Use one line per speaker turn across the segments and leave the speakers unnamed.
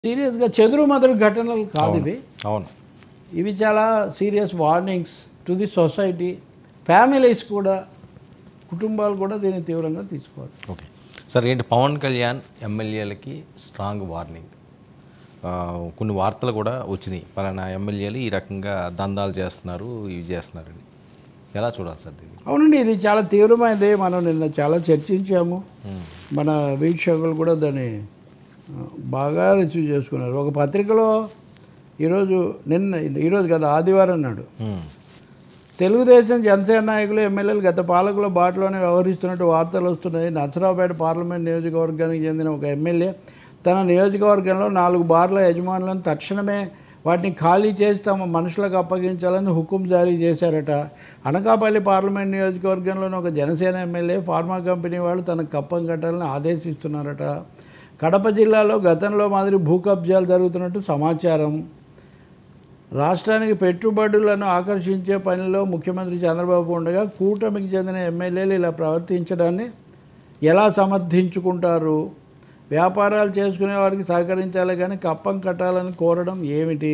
సీరియస్గా చెదురు మదురు ఘటనలు కాదు ఇవి
అవును
ఇవి చాలా serious warnings to the society families కూడా కుటుంబాలు కూడా దీన్ని తీవ్రంగా తీసుకోవాలి
ఓకే సార్ ఏంటి పవన్ కళ్యాణ్ ఎమ్మెల్యేలకి స్ట్రాంగ్ వార్నింగ్ ఆ, కొన్ని వార్తలు కూడా వచ్చినాయి పలానా ఎమ్మెల్యేలు ఈ రకంగా దందాలు చేస్తున్నారు ఇవి చేస్తున్నారని ఎలా చూడాలి సార్ దీన్ని
అవునండి ఇది చాలా తీవ్రమైనది మనం నిన్న చాలా చర్చించాము మన వీక్షకులు కూడా దాన్ని ఆ, బాగా రిసీవ్ చేసుకున్నారు ఒక పత్రికలో ఈరోజు నిన్న ఈరోజు కదా ఆదివారం నాడు
మ్మ్.
తెలుగుదేశం జనసేన నాయకులు ఎమ్మెల్యేలు గత పాలకుల బాటలోనే వ్యవహరిస్తున్నట్టు వార్తలు వస్తున్నాయి నచ్చరావుపేట పార్లమెంట్ నియోజకవర్గానికి చెందిన ఒక ఎమ్మెల్యే తన నియోజకవర్గంలో నాలుగు బార్ల యజమానులను తక్షణమే వాటిని ఖాళీ చేసి తమ మనుషులకు అప్పగించాలని హుకుం జారీ చేశారట అనకాపల్లి పార్లమెంట్ నియోజకవర్గంలోని ఒక జనసేన ఎమ్మెల్యే ఫార్మా కంపెనీ వాళ్ళు తనకు కప్పం కట్టాలని ఆదేశిస్తున్నారట కడప జిల్లాలో గతంలో మాదిరి భూ కబ్జాలు జరుగుతున్నట్టు సమాచారం రాష్ట్రానికి పెట్టుబడులను ఆకర్షించే పనిలో ముఖ్యమంత్రి చంద్రబాబు ఉండగా కూటమికి చెందిన ఎమ్మెల్యేలు ఇలా ప్రవర్తించడాన్ని ఎలా సమర్థించుకుంటారు వ్యాపారాలు చేసుకునే వారికి సహకరించాలి కానీ కప్పం కట్టాలని కోరడం ఏమిటి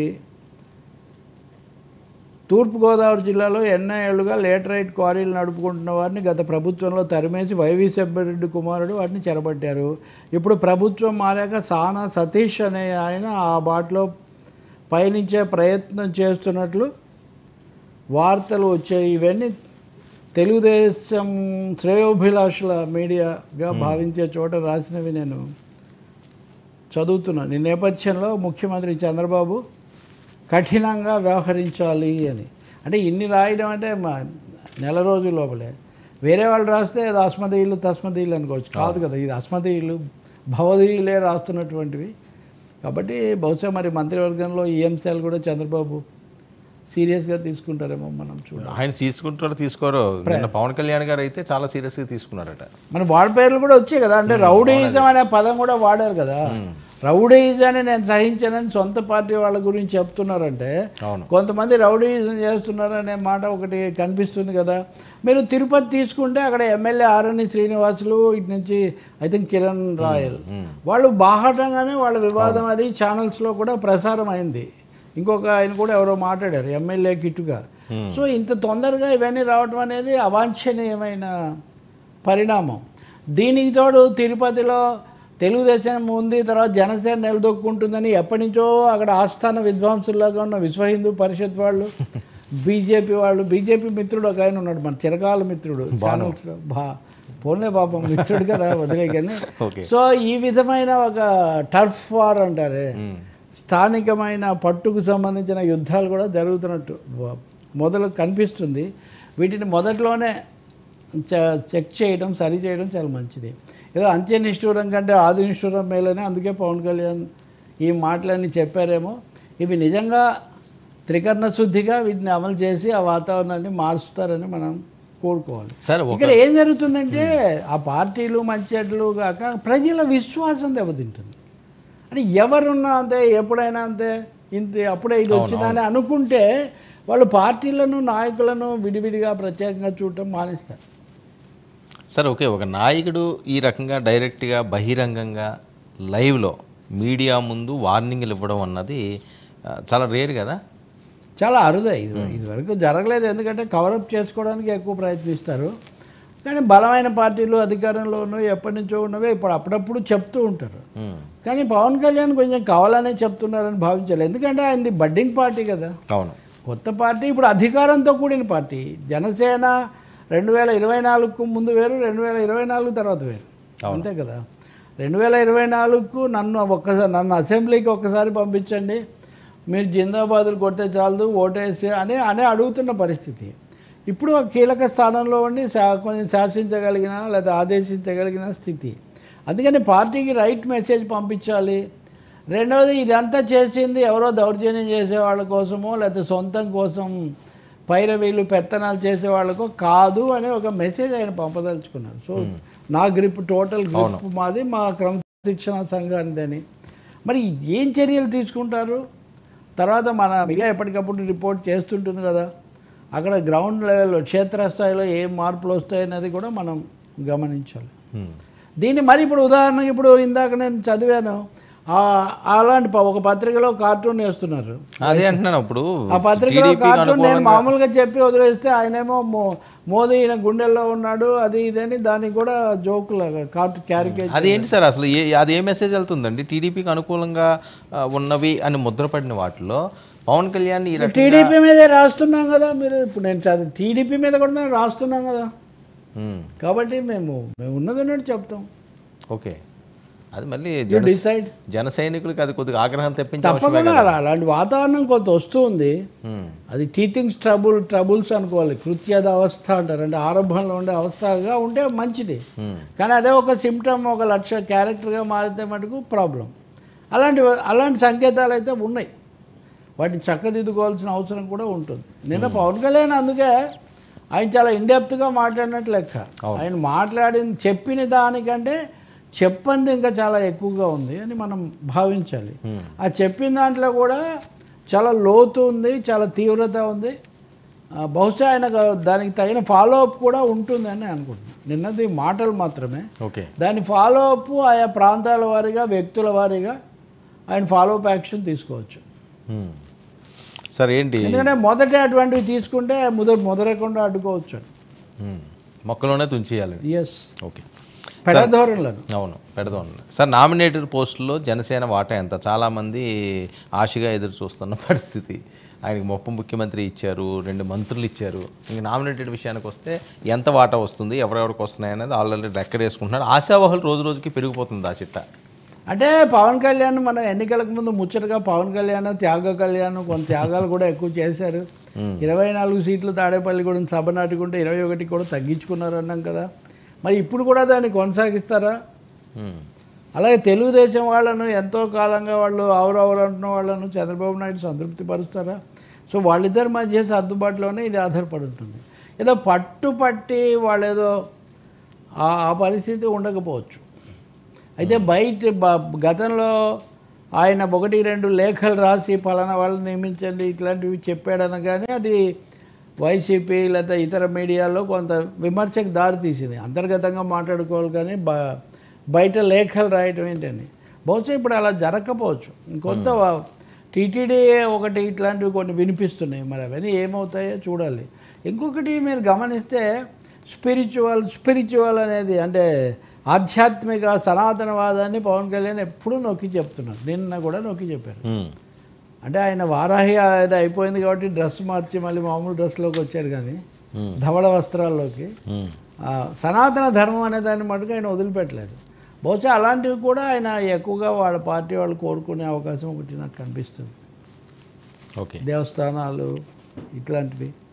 తూర్పుగోదావరి జిల్లాలో ఎన్నో ఏళ్లుగా లేటరైట్ క్వారీలు నడుపుకుంటున్న వారిని గత ప్రభుత్వంలో తరిమేసి వైవి రెడ్డి కుమారుడు వాటిని చెరబట్టారు ఇప్పుడు ప్రభుత్వం మారాక సానా సతీష్ అనే ఆయన ఆ బాటలో పయనించే ప్రయత్నం చేస్తున్నట్లు వార్తలు వచ్చాయి ఇవన్నీ తెలుగుదేశం శ్రేయోభిలాషుల మీడియాగా భావించే చోట రాసినవి నేను చదువుతున్నాను ఈ నేపథ్యంలో ముఖ్యమంత్రి చంద్రబాబు కఠినంగా వ్యవహరించాలి అని అంటే ఇన్ని రాయడం అంటే మా నెల రోజుల లోపలే వేరే వాళ్ళు రాస్తే అది అస్మదీయులు తస్మదీయులు అనుకోవచ్చు కాదు కదా ఇది అస్మదీయులు భవదీయులే రాస్తున్నటువంటివి కాబట్టి బహుశా మరి మంత్రివర్గంలో ఈ అంశాలు కూడా చంద్రబాబు సీరియస్గా తీసుకుంటారేమో మనం చూడాలి
ఆయన తీసుకుంటారో తీసుకోరో నిన్న పవన్ కళ్యాణ్ గారు అయితే చాలా సీరియస్గా తీసుకున్నారట
మన వాడి పేర్లు కూడా వచ్చాయి కదా అంటే రౌడీయిజం అనే పదం కూడా వాడారు కదా రౌడీయిజాన్ని నేను సహించానని సొంత పార్టీ వాళ్ళ గురించి చెప్తున్నారంటే
అవును
కొంతమంది రౌడీయిజం చేస్తున్నారనే మాట ఒకటి కనిపిస్తుంది కదా మీరు తిరుపతి తీసుకుంటే అక్కడ ఎమ్మెల్యే ఆరణి శ్రీనివాసులు ఇటు నుంచి ఐ థింక్ కిరణ్ రాయల్ వాళ్ళు బాహాటంగానే వాళ్ళ వివాదం అది ఛానల్స్లో కూడా ప్రసారం అయింది ఇంకొక ఆయన కూడా ఎవరో మాట్లాడారు ఎమ్మెల్యే కిట్టుగా సో ఇంత తొందరగా ఇవన్నీ రావడం అనేది అవాంఛనీయమైన పరిణామం దీనికి తోడు తిరుపతిలో తెలుగుదేశం ఉంది తర్వాత జనసేన నిలదొక్కుంటుందని ఎప్పటి నుంచో అక్కడ ఆస్థాన విద్వాంసుల్లాగా ఉన్న విశ్వ హిందూ పరిషత్ వాళ్ళు బీజేపీ వాళ్ళు బీజేపీ మిత్రుడు ఒక ఆయన ఉన్నాడు మన చిరకాల మిత్రుడు ఛానల్స్లో బా పోన్లే పాపం మిత్రుడు కదా వదిలే కానీ
ఓకే
సో ఈ విధమైన ఒక టర్ఫ్ వార్ అంటారే స్థానికమైన పట్టుకు సంబంధించిన యుద్ధాలు కూడా జరుగుతున్నట్టు వ- మొదలు కనిపిస్తుంది వీటిని మొదట్లోనే చ- చెక్ చేయడం సరి చేయడం చాలా మంచిది ఏదో అంత్య నిష్ఠూరం కంటే ఆది నిష్ఠూరం మేలని అందుకే పవన్ కళ్యాణ్ ఈ మాటలన్నీ చెప్పారేమో ఇవి నిజంగా త్రికరణ శుద్ధిగా వీటిని అమలు చేసి ఆ వాతావరణాన్ని మారుస్తారని మనం కోరుకోవాలి
సార్ ఒక
ఇక్కడ ఏం జరుగుతుందంటే ఆ పార్టీలు మంచెట్లు కాక ప్రజల విశ్వాసం దెబ్బతింటుంది అంటే ఎవరున్నా అంతే ఎప్పుడైనా అంతే ఇంత అప్పుడే ఇది వచ్చిందని అనుకుంటే వాళ్ళు పార్టీలను నాయకులను విడివిడిగా ప్రత్యేకంగా చూడటం మానేస్తారు
సరే ఓకే ఒక నాయకుడు ఈ రకంగా డైరెక్ట్గా బహిరంగంగా లైవ్లో మీడియా ముందు వార్నింగ్లు ఇవ్వడం అన్నది ఆ, చాలా రేర్ కదా
చాలా అరుదే ఇది ఇదివరకు జరగలేదు ఎందుకంటే కవరప్ చేసుకోవడానికి ఎక్కువ ప్రయత్నిస్తారు కానీ బలమైన పార్టీలు అధికారంలో ఉన్నవి ఎప్పటి నుంచో ఉన్నవే ఇప్పుడు అప్పుడప్పుడు చెప్తూ ఉంటారు
మ్మ్.
కానీ పవన్ కళ్యాణ్ కొంచెం కావాలనే చెప్తున్నారని భావించాలి ఎందుకంటే ఆయనది బడ్డింగ్ పార్టీ కదా
అవును
కొత్త పార్టీ ఇప్పుడు అధికారంతో కూడిన పార్టీ జనసేన రెండు వేల ఇరవై నాలుగుకు ముందు వేరు రెండు వేల ఇరవై నాలుగు తర్వాత వేరు అంతే కదా రెండు వేల ఇరవై నాలుగుకు నన్ను ఒక్కసారి నన్ను అసెంబ్లీకి ఒక్కసారి పంపించండి మీరు జిందాబాదులు కొడితే చాలదు ఓటేసి అని అని అడుగుతున్న పరిస్థితి ఇప్పుడు ఒక కీలక స్థానంలో ఉండి శా కొంచెం శాసించగలిగిన లేదా ఆదేశించగలిగిన స్థితి అందుకని పార్టీకి రైట్ మెసేజ్ పంపించాలి రెండవది ఇదంతా చేసింది ఎవరో దౌర్జన్యం చేసే వాళ్ళ కోసమో లేకపోతే సొంతం కోసం పైరవీళ్ళు పెత్తనాలు చేసే వాళ్ళకో కాదు అనే ఒక మెసేజ్ ఆయన పంపదలుచుకున్నారు సో నా గ్రిప్ టోటల్ గ్రిప్ మాది మా క్రమశిక్షణ సంఘానిదని మరి ఏం చర్యలు తీసుకుంటారు తర్వాత మన మీడియా ఎప్పటికప్పుడు రిపోర్ట్ చేస్తుంటుంది కదా అక్కడ గ్రౌండ్ లెవెల్లో క్షేత్రస్థాయిలో ఏం మార్పులు వస్తాయనేది కూడా మనం గమనించాలి
మ్మ్.
దీన్ని మరి ఇప్పుడు ఉదాహరణకి ఇప్పుడు ఇందాక నేను చదివాను ఆ- అలాంటి ప- ఒక పత్రికలో కార్టూన్ వేస్తున్నారు
అదే అంటున్నాను ఇప్పుడు
ఆ పత్రికలో
టీడీపీకి
కార్టూన్ నేను
అనుకూలంగా
మామూలుగా చెప్పి వదిలేస్తే ఆయనేమో మో- మోదీ ఈయన గుండెల్లో ఉన్నాడు అది ఇదని దానికి కూడా జోకులాగా కార్టూన్ క్యారికేచర్
అది ఏంటి సార్ అసలు ఏ అది ఏ మెసేజ్ వెళ్తుందండి టీడీపీకి అనుకూలంగా ఆ, ఉన్నవి అని ముద్రపడిన వాటిలో పవన్ కళ్యాణ్ ఈ రకంగా
టీడీపీ మీదే రాస్తున్నాం కదా మీరు ఇప్పుడు నేను చదివి టీడీపీ మీద కూడా మేము రాస్తున్నాం కదా
ఉమ్,
కాబట్టి మేము మేము ఉన్నది ఉన్నట్టు చెప్తాం
ఓకే అది మళ్ళీ
యూ
జన
డిసైడ్
జన సైనికులకి అది కొద్దిగా ఆగ్రహం తెప్పించే అవసరమే
తప్పకుండా అలా అలాంటి వాతావరణం కొంత వస్తుంది
ఉమ్,
అది టీచింగ్స్ ట్రబుల్ ట్రబుల్స్ అనుకోవాలి కృత్యద అవస్థ అంటారు అంటే ఆరంభంలో ఉండే అవస్థగా ఉంటే మంచిది
ఉమ్,
కానీ అదే ఒక సిమ్టమ్ ఒక లక్ష క్యారెక్టర్గా మారితే మటుకు ప్రాబ్లం అలాంటి అలాంటి సంకేతాలు అయితే ఉన్నాయి వాటిని చక్కదిద్దుకోవాల్సిన అవసరం కూడా ఉంటుంది నిన్న పవన్ కళ్యాణ్ అందుకే ఆయన చాలా ఇండెప్త్గా మాట్లాడినట్టు లెక్క ఆయన మాట్లాడింది చెప్పిన దానికంటే చెప్పంది ఇంకా చాలా ఎక్కువగా ఉంది అని మనం భావించాలి
Hmm.
ఆ చెప్పిన దాంట్లో కూడా చాలా లోతు ఉంది చాలా తీవ్రత ఉంది ఆ, బహుశా ఆయన దానికి తగిన ఫాలో అప్ కూడా ఉంటుందని అనుకుంటున్నాను నిన్నది మాటలు మాత్రమే
ఓకే
దాని ఫాలో అప్ ఆయా ప్రాంతాల వారీగా వ్యక్తుల వారీగా ఆయన ఫాలో అప్ యాక్షన్ తీసుకోవచ్చు
ఉమ్. సార్ ఏంటి
ఎందుకంటే మొదట అటువంటివి తీసుకుంటే ముద ముదరకుండా అడ్డుకోవచ్చు
ఉమ్, మొక్కలోనే తుంచేయాలి
ఎస్
ఓకే
పెడధోరణులను
అవును పెడదాం సార్ నామినేటెడ్ పోస్టుల్లో జనసేన వాటా ఎంత చాలామంది ఆశగా ఎదురు చూస్తున్న పరిస్థితి ఆయనకి మొప్ప ముఖ్యమంత్రి ఇచ్చారు రెండు మంత్రులు ఇచ్చారు ఇంక నామినేటెడ్ విషయానికి వస్తే ఎంత వాటా వస్తుంది ఎవరెవరికి వస్తున్నాయి అనేది ఆల్రెడీ రెక్కర్ వేసుకుంటున్నారు ఆశావహులు రోజు రోజుకి పెరిగిపోతుంది ఆ చిట్ట
అంటే పవన్ కళ్యాణ్ మన ఎన్నికలకు ముందు ముచ్చటగా పవన్ కళ్యాణ్ త్యాగ కళ్యాణ్ కొంత త్యాగాలు కూడా ఎక్కువ చేశారు ఇరవై నాలుగు సీట్లు తాడేపల్లిగూడెం సభ నాటుకుంటే ఇరవై ఒకటి కూడా తగ్గించుకున్నారు అన్నాం కదా మరి ఇప్పుడు కూడా దాన్ని కొనసాగిస్తారా
ఉమ్,
అలాగే తెలుగుదేశం వాళ్ళను ఎంతో కాలంగా వాళ్ళు ఆవురావురు అంటున్న వాళ్ళను చంద్రబాబు నాయుడు సంతృప్తి పరుస్తారా సో వాళ్ళిద్దరి మధ్య సర్దుబాటులోనే ఇది ఆధారపడి ఉంటుంది ఏదో పట్టు పట్టి వాళ్ళు ఏదో ఆ ఆ పరిస్థితి ఉండకపోవచ్చు అయితే బయట బ- గతంలో ఆయన ఒకటి రెండు లేఖలు రాసి పలానా వాళ్ళని నియమించండి ఇట్లాంటివి చెప్పాడనగానే అది వైసీపీ లేదా ఇతర మీడియాలో కొంత విమర్శకు దారి తీసింది అంతర్గతంగా మాట్లాడుకోవాలి కానీ బ బయట లేఖలు రాయటం ఏంటని బహుశా ఇప్పుడు అలా జరగకపోవచ్చు ఇంకొంత టీటీడీ ఒకటి ఇట్లాంటివి కొన్ని వినిపిస్తున్నాయి మరి అవన్నీ ఏమవుతాయో చూడాలి ఇంకొకటి మీరు గమనిస్తే స్పిరిచువల్ స్పిరిచువల్ అనేది అంటే ఆధ్యాత్మిక సనాతనవాదాన్ని పవన్ కళ్యాణ్ ఎప్పుడూ నొక్కి చెప్తున్నారు నిన్న కూడా నొక్కి చెప్పారు
ఉమ్,
అంటే ఆయన వారాహి అది అయిపోయింది కాబట్టి డ్రెస్ మార్చి మళ్ళీ మామూలు డ్రెస్లోకి వచ్చారు కానీ
ఉమ్,
ధవళ వస్త్రాల్లోకి
ఉమ్,
ఆ, సనాతన ధర్మం అనే దాన్ని మటుకు ఆయన వదిలిపెట్టలేదు బహుశా అలాంటివి కూడా ఆయన ఎక్కువగా వాళ్ళ పార్టీ వాళ్ళు కోరుకునే అవకాశం ఒకటి నాకు కనిపిస్తుంది
ఓకే
దేవస్థానాలు ఇట్లాంటివి